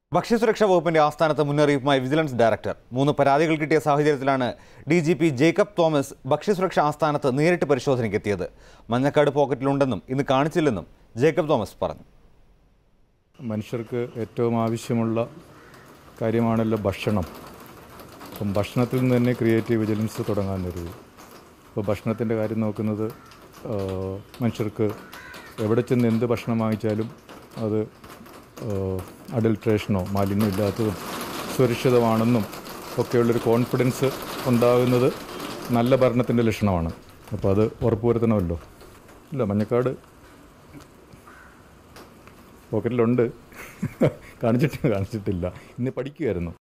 ഭക്ഷ്യസുരക്ഷാ വകുപ്പിന്റെ ആസ്ഥാനത്ത് മുന്നറിയിപ്പുമായി വിജിലൻസ് ഡയറക്ടർ മൂന്ന് പരാതികൾ കിട്ടിയ സാഹചര്യത്തിലാണ് D G P Jacob Thomas ഭക്ഷ്യസുരക്ഷാ ആസ്ഥാനത്ത് നേരിട്ട് പരിശോധനയ്ക്ക് എത്തിയത് മഞ്ഞക്കാട് പോക്കറ്റിലുണ്ടെന്നും ഇന്ന് കാണിച്ചില്ലെന്നും ജേക്കബ് തോമസ് പറഞ്ഞു മനുഷ്യർക്ക് ഏറ്റവും ആവശ്യമുള്ള കാര്യമാണല്ലോ ഭക്ഷണം അപ്പം ഭക്ഷണത്തിൽ നിന്ന് തന്നെ ക്രിയേറ്റീവ് വിജിലൻസ് തുടങ്ങാൻ വരും ഇപ്പോൾ ഭക്ഷണത്തിൻ്റെ കാര്യം നോക്കുന്നത് ആ, മനുഷ്യർക്ക് എവിടെ ചെന്ന് എന്ത് ഭക്ഷണം വാങ്ങിച്ചാലും അത് അഡൽട്രേഷനോ മാലിന്യം ഇല്ലാത്തതും സുരക്ഷിതമാണെന്നും ഒക്കെയുള്ളൊരു കോൺഫിഡൻസ് ഉണ്ടാകുന്നത് നല്ല ഭരണത്തിൻ്റെ ലക്ഷണമാണ് അപ്പോൾ അത് ഉറപ്പുവരുത്തണമല്ലോ ഇല്ല മഞ്ഞക്കാട് പോക്കറ്റിലുണ്ട് കാണിച്ചിട്ട് കാണിച്ചിട്ടില്ല ഇന്ന് പഠിക്കുമായിരുന്നു